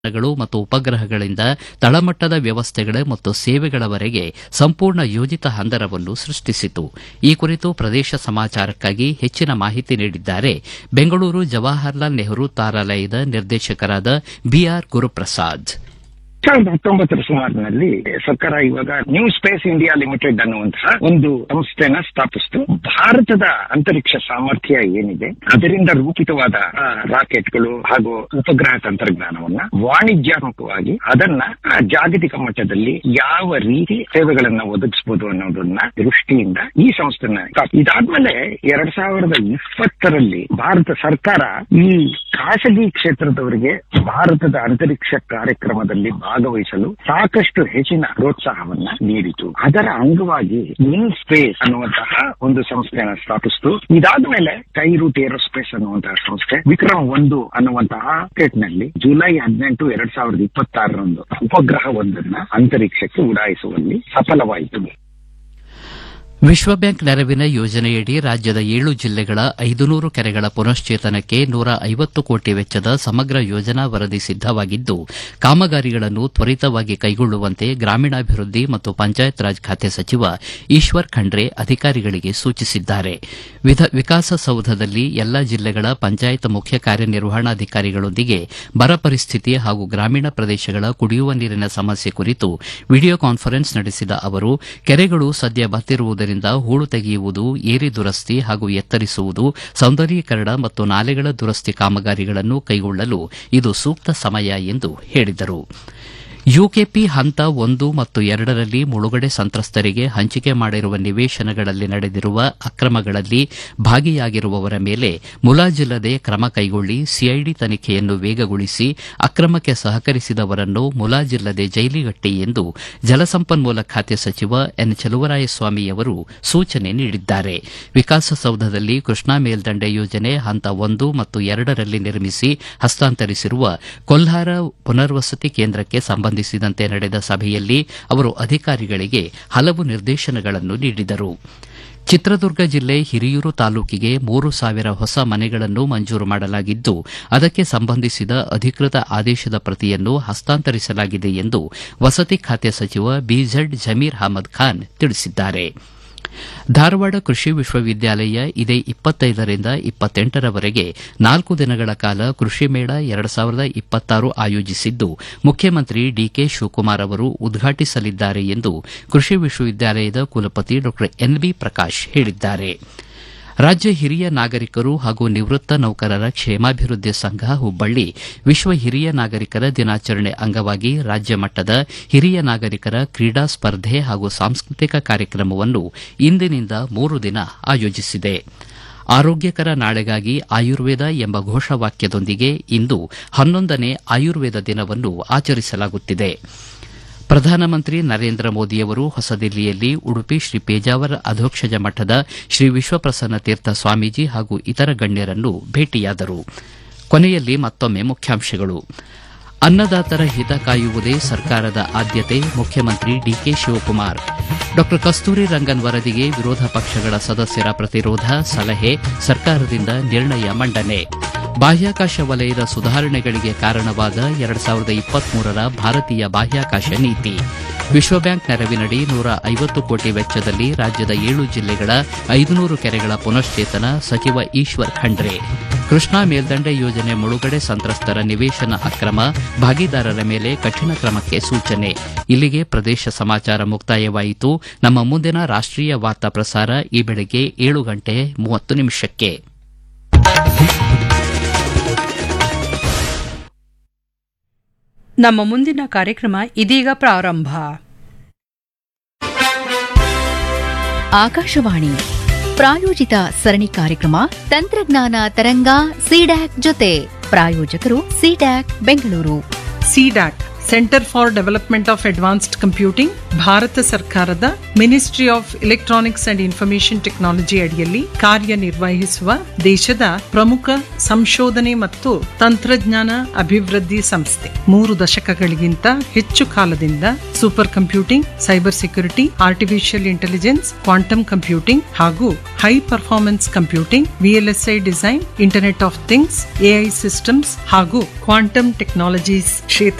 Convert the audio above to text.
ಗಳು ಮತ್ತು ಉಪಗ್ರಹಗಳಿಂದ ತಳಮಟ್ಟದ ವ್ಯವಸ್ಥೆಗಳ ಮತ್ತು ಸೇವೆಗಳವರೆಗೆ ಸಂಪೂರ್ಣ ಯೋಜಿತ ಹಂದರವನ್ನು ಸೃಷ್ಟಿಸಿತು ಈ ಕುರಿತು ಪ್ರದೇಶ ಸಮಾಚಾರಕ್ಕಾಗಿ ಹೆಚ್ಚಿನ ಮಾಹಿತಿ ನೀಡಿದ್ದಾರೆ ಬೆಂಗಳೂರು ಜವಾಹರಲಾಲ್ ನೆಹರು ತಾರಾಲಯದ ನಿರ್ದೇಶಕರಾದ ಬಿಆರ್ ಗುರುಪ್ರಸಾದ್ ಸಾವಿರದ ಹತ್ತೊಂಬತ್ತರ ಸುಮಾರಿನಲ್ಲಿ ಸರ್ಕಾರ ಇವಾಗ ನ್ಯೂ ಸ್ಪೇಸ್ ಇಂಡಿಯಾ ಲಿಮಿಟೆಡ್ ಅನ್ನುವಂತಹ ಒಂದು ಸಂಸ್ಥೆನ ಸ್ಥಾಪಿಸಿತು ಭಾರತದ ಅಂತರಿಕ್ಷ ಸಾಮರ್ಥ್ಯ ಏನಿದೆ ಅದರಿಂದ ರೂಪಿತವಾದ ಆ, ರಾಕೆಟ್ಗಳು ಹಾಗೂ ಉಪಗ್ರಹ ತಂತ್ರಜ್ಞಾನವನ್ನ ವಾಣಿಜ್ಯಾತ್ಮಕವಾಗಿ ಅದನ್ನ ಆ, ಜಾಗತಿಕ ಮಟ್ಟದಲ್ಲಿ ಯಾವ ರೀತಿ ಸೇವೆಗಳನ್ನ ಒದಗಿಸಬಹುದು ಅನ್ನೋದನ್ನ ದೃಷ್ಟಿಯಿಂದ ಈ ಸಂಸ್ಥೆನ ಸ್ಥಾಪ- ಇದಾದ್ಮೇಲೆ ಎರಡ್ ಸಾವಿರದ ಇಪ್ಪತ್ತರಲ್ಲಿ ಭಾರತ ಸರ್ಕಾರ ಈ ಖಾಸಗಿ ಕ್ಷೇತ್ರದವರಿಗೆ ಭಾರತದ ಅಂತರಿಕ್ಷ ಕಾರ್ಯಕ್ರಮದಲ್ಲಿ ಭಾಗವಹಿಸಲು ಸಾಕಷ್ಟು ಹೆಚ್ಚಿನ ಪ್ರೋತ್ಸಾಹವನ್ನ ನೀಡಿತು ಅದರ ಅಂಗವಾಗಿ ಇನ್ ಸ್ಪೇಸ್ ಅನ್ನುವಂತಹ ಒಂದು ಸಂಸ್ಥೆಯನ್ನು ಸ್ಥಾಪಿಸಿತು ಇದಾದ್ಮೇಲೆ ಕೈರೂಟ್ ಏರೋಸ್ಪೇಸ್ ಅನ್ನುವಂತಹ ಸಂಸ್ಥೆ ವಿಕ್ರಮ್ ಒಂದು ಅನ್ನುವಂತಹ ರಾಕೆಟ್ ನಲ್ಲಿ ಜುಲೈ ಹದಿನೆಂಟು ಎರಡ್ ಸಾವಿರದ ಇಪ್ಪತ್ತಾರರಂದು ಉಪಗ್ರಹ ಒಂದನ್ನ ಅಂತರಿಕ್ಷಕ್ಕೆ ಉಡಾಯಿಸುವಲ್ಲಿ ಸಫಲವಾಯಿತು ವಿಶ್ವ ಬ್ಯಾಂಕ್ ನೆರವಿನ ಯೋಜನೆಯಡಿ ರಾಜ್ಯದ ಏಳು ಜಿಲ್ಲೆಗಳ ಐದುನೂರು ಕೆರೆಗಳ ಪುನಶ್ಚೇತನಕ್ಕೆ ನೂರ ಐವತ್ತು ಕೋಟಿ ವೆಚ್ಚದ ಸಮಗ್ರ ಯೋಜನಾ ವರದಿ ಸಿದ್ದವಾಗಿದ್ದು ಕಾಮಗಾರಿಗಳನ್ನು ತ್ವರಿತವಾಗಿ ಕೈಗೊಳ್ಳುವಂತೆ ಗ್ರಾಮೀಣಾಭಿವೃದ್ಧಿ ಮತ್ತು ಪಂಚಾಯತ್ ರಾಜ್ ಖಾತೆ ಸಚಿವ ಈಶ್ವರ್ ಖಂಡ್ರೆ ಅಧಿಕಾರಿಗಳಿಗೆ ಸೂಚಿಸಿದ್ದಾರೆ ವಿಧ- ವಿಕಾಸಸೌಧದಲ್ಲಿ ಎಲ್ಲ ಜಿಲ್ಲೆಗಳ ಪಂಚಾಯತ್ ಮುಖ್ಯ ಕಾರ್ಯನಿರ್ವಹಣಾಧಿಕಾರಿಗಳೊಂದಿಗೆ ಬರ ಪರಿಸ್ಥಿತಿ ಹಾಗೂ ಗ್ರಾಮೀಣ ಪ್ರದೇಶಗಳ ಕುಡಿಯುವ ನೀರಿನ ಸಮಸ್ಯೆ ಕುರಿತು ವಿಡಿಯೋ ಕಾನ್ಫರೆನ್ಸ್ ನಡೆಸಿದ ಅವರು ಕೆರೆಗಳು ಸದ್ಯ ಬತ್ತಿರುವುದರಿಂದ ಹೂಳು ತೆಗೆಯುವುದು ಏರಿ ದುರಸ್ತಿ ಹಾಗೂ ಎತ್ತರಿಸುವುದು ಸೌಂದರ್ಯೀಕರಣ ಮತ್ತು ನಾಲೆಗಳ ದುರಸ್ತಿ ಕಾಮಗಾರಿಗಳನ್ನು ಕೈಗೊಳ್ಳಲು ಇದು ಸೂಕ್ತ ಸಮಯ ಎಂದು ಹೇಳಿದರು ಯುಕೆಪಿ ಹಂತ ಒಂದು ಮತ್ತು ಎರಡರಲ್ಲಿ ಮುಳುಗಡೆ ಸಂತ್ರಸ್ತರಿಗೆ ಹಂಚಿಕೆ ಮಾಡಿರುವ ನಿವೇಶನಗಳಲ್ಲಿ ನಡೆದಿರುವ ಅಕ್ರಮಗಳಲ್ಲಿ ಭಾಗಿಯಾಗಿರುವವರ ಮೇಲೆ ಮುಲಾಜಿಲ್ಲದೆ ಕ್ರಮ ಕೈಗೊಳ್ಳಿ ಸಿಐಡಿ ತನಿಖೆಯನ್ನು ವೇಗಗೊಳಿಸಿ ಅಕ್ರಮಕ್ಕೆ ಸಹಕರಿಸಿದವರನ್ನು ಮುಲಾಜಿಲ್ಲದೆ ಜೈಲಿಗಟ್ಟಿ ಎಂದು ಜಲಸಂಪನ್ಮೂಲ ಖಾತೆ ಸಚಿವ ಎನ್ ಚಲುವರಾಯಸ್ವಾಮಿಯವರು ಸೂಚನೆ ನೀಡಿದ್ದಾರೆ ವಿಕಾಸಸೌಧದಲ್ಲಿ ಕೃಷ್ಣಾ ಮೇಲ್ದಂಡೆ ಯೋಜನೆ ಹಂತ ಒಂದು ಮತ್ತು ಎರಡರಲ್ಲಿ ನಿರ್ಮಿಸಿ ಹಸ್ತಾಂತರಿಸಿರುವ ಕೊಲ್ಹಾರ ಪುನರ್ವಸತಿ ಕೇಂದ್ರಕ್ಕೆ ಸಂಬಂಧಿಸಿದಂತೆ ನಡೆದ ಸಭೆಯಲ್ಲಿ ಅವರು ಅಧಿಕಾರಿಗಳಿಗೆ ಹಲವು ನಿರ್ದೇಶನಗಳನ್ನು ನೀಡಿದರು ಚಿತ್ರದುರ್ಗ ಜಿಲ್ಲೆ ಹಿರಿಯೂರು ತಾಲೂಕಿಗೆ ಮೂರು ಸಾವಿರ ಹೊಸ ಮನೆಗಳನ್ನು ಮಂಜೂರು ಮಾಡಲಾಗಿದ್ದು ಅದಕ್ಕೆ ಸಂಬಂಧಿಸಿದ ಅಧಿಕೃತ ಆದೇಶದ ಪ್ರತಿಯನ್ನು ಹಸ್ತಾಂತರಿಸಲಾಗಿದೆ ಎಂದು ವಸತಿ ಖಾತೆ ಸಚಿವ ಬಿಝೆಡ್ ಜಮೀರ್ ಅಹಮದ್ ಖಾನ್ ತಿಳಿಸಿದ್ದಾರೆ ಧಾರವಾಡ ಕೃಷಿ ವಿಶ್ವವಿದ್ಯಾಲಯ ಇದೇ ಇಪ್ಪತ್ತೈದರಿಂದ ಇಪ್ಪತ್ತೆಂಟರವರೆಗೆ ನಾಲ್ಕು ದಿನಗಳ ಕಾಲ ಕೃಷಿ ಮೇಳ ಎರಡು ಸಾವಿರದ ಇಪ್ಪತ್ತಾರು ಆಯೋಜಿಸಿದ್ದು ಮುಖ್ಯಮಂತ್ರಿ ಡಿಕೆ ಶಿವಕುಮಾರ್ ಅವರು ಉದ್ಘಾಟಿಸಲಿದ್ದಾರೆ ಎಂದು ಕೃಷಿ ವಿಶ್ವವಿದ್ಯಾಲಯದ ಕುಲಪತಿ ಡಾ ಎನ್ಬಿ ಪ್ರಕಾಶ್ ಹೇಳಿದ್ದಾರೆ ರಾಜ್ಯ ಹಿರಿಯ ನಾಗರಿಕರು ಹಾಗೂ ನಿವೃತ್ತ ನೌಕರರ ಕ್ಷೇಮಾಭಿವೃದ್ಧಿ ಸಂಘ ಹುಬ್ಬಳ್ಳಿ ವಿಶ್ವ ಹಿರಿಯ ನಾಗರಿಕರ ದಿನಾಚರಣೆ ಅಂಗವಾಗಿ ರಾಜ್ಯ ಮಟ್ಟದ ಹಿರಿಯ ನಾಗರಿಕರ ಕ್ರೀಡಾ ಸ್ಪರ್ಧೆ ಹಾಗೂ ಸಾಂಸ್ಕೃತಿಕ ಕಾರ್ಯಕ್ರಮವನ್ನು ಇಂದಿನಿಂದ ಮೂರು ದಿನ ಆಯೋಜಿಸಿದೆ ಆರೋಗ್ಯಕರ ನಾಳೆಗಾಗಿ ಆಯುರ್ವೇದ ಎಂಬ ಘೋಷವಾಕ್ಯದೊಂದಿಗೆ ಇಂದು ಹನ್ನೊಂದನೇ ಆಯುರ್ವೇದ ದಿನವನ್ನು ಆಚರಿಸಲಾಗುತ್ತಿದೆ ಪ್ರಧಾನಮಂತ್ರಿ ನರೇಂದ್ರ ಮೋದಿಯವರು ಹೊಸದಿಲ್ಲಿಯಲ್ಲಿ ಉಡುಪಿ ಶ್ರೀ ಪೇಜಾವರ ಅಧೋಕ್ಷಜ ಮಠದ ಶ್ರೀ ವಿಶ್ವಪ್ರಸನ್ನ ತೀರ್ಥ ಸ್ವಾಮೀಜಿ ಹಾಗೂ ಇತರ ಗಣ್ಯರನ್ನು ಭೇಟಿಯಾದರು ಕೊನೆಯಲ್ಲಿ ಮತ್ತೊಮ್ಮೆ ಮುಖ್ಯಾಂಶಗಳು ಅನ್ನದಾತರ ಹಿತ ಕಾಯುವುದೇ ಸರ್ಕಾರದ ಆದ್ಯತೆ ಮುಖ್ಯಮಂತ್ರಿ ಡಿಕೆ ಶಿವಕುಮಾರ್ ಡಾ ಕಸ್ತೂರಿ ರಂಗನ್ ವರದಿಗೆ ವಿರೋಧ ಪಕ್ಷಗಳ ಸದಸ್ಯರ ಪ್ರತಿರೋಧ ಸಲಹೆ ಸರ್ಕಾರದಿಂದ ನಿರ್ಣಯ ಮಂಡನೆ ಬಾಹ್ಯಾಕಾಶ ವಲಯದ ಸುಧಾರಣೆಗಳಿಗೆ ಕಾರಣವಾದ ಎರಡು ಸಾವಿರದ ಇಪ್ಪತ್ಮೂರರ ಭಾರತೀಯ ಬಾಹ್ಯಾಕಾಶ ನೀತಿ ವಿಶ್ವ ಬ್ಯಾಂಕ್ ನೆರವಿನಡಿ ನೂರ ಐವತ್ತು ಕೋಟಿ ವೆಚ್ಚದಲ್ಲಿ ರಾಜ್ಯದ ಏಳು ಜಿಲ್ಲೆಗಳ ಐದುನೂರು ಕೆರೆಗಳ ಪುನಶ್ಚೇತನ ಸಚಿವ ಈಶ್ವರ್ ಖಂಡ್ರೆ ಕೃಷ್ಣಾ ಮೇಲ್ದಂಡೆ ಯೋಜನೆ ಮುಳುಗಡೆ ಸಂತ್ರಸ್ತರ ನಿವೇಶನ ಅಕ್ರಮ ಭಾಗಿದಾರರ ಮೇಲೆ ಕಠಿಣ ಕ್ರಮಕ್ಕೆ ಸೂಚನೆ ಇಲ್ಲಿಗೆ ಪ್ರದೇಶ ಸಮಾಚಾರ ಮುಕ್ತಾಯವಾಯಿತು ನಮ್ಮ ಮುಂದಿನ ರಾಷ್ಟೀಯ ವಾರ್ತಾ ಪ್ರಸಾರ ಈ ಬೆಳಗ್ಗೆ ಏಳು ಗಂಟೆ ಮೂವತ್ತು ನಿಮಿಷಕ್ಕೆ ನಮ್ಮ ಮುಂದಿನ ಕಾರ್ಯಕ್ರಮ ಇದೀಗ ಪ್ರಾರಂಭ ಆಕಾಶವಾಣಿ ಪ್ರಾಯೋಜಿತ ಸರಣಿ ಕಾರ್ಯಕ್ರಮ ತಂತ್ರಜ್ಞಾನ ತರಂಗ ಸಿಡ್ಯಾಕ್ ಜೊತೆ ಪ್ರಾಯೋಜಕರು CDAC Bengaluru CDAC centre for development of advanced computing ಭಾರತ ಸರ್ಕಾರದ ministry of electronics and information technology ಅಡಿಯಲ್ಲಿ ಕಾರ್ಯನಿರ್ವಹಿಸುವ ದೇಶದ ಪ್ರಮುಖ ಸಂಶೋಧನೆ ಮತ್ತು ತಂತ್ರಜ್ಞಾನ ಅಭಿವೃದ್ಧಿ ಸಂಸ್ಥೆ ಮೂರು ದಶಕಗಳಿಗಿಂತ ಹೆಚ್ಚು ಕಾಲದಿಂದ super computing cyber security artificial intelligence quantum computing ಹಾಗೂ high performance computing VLSI design internet of things AI systems ಹಾಗೂ ಕ್ವಾಂಟಮ್ ಟೆಕ್ನಾಲಜೀಸ್ ಕ್ಷೇತ್ರ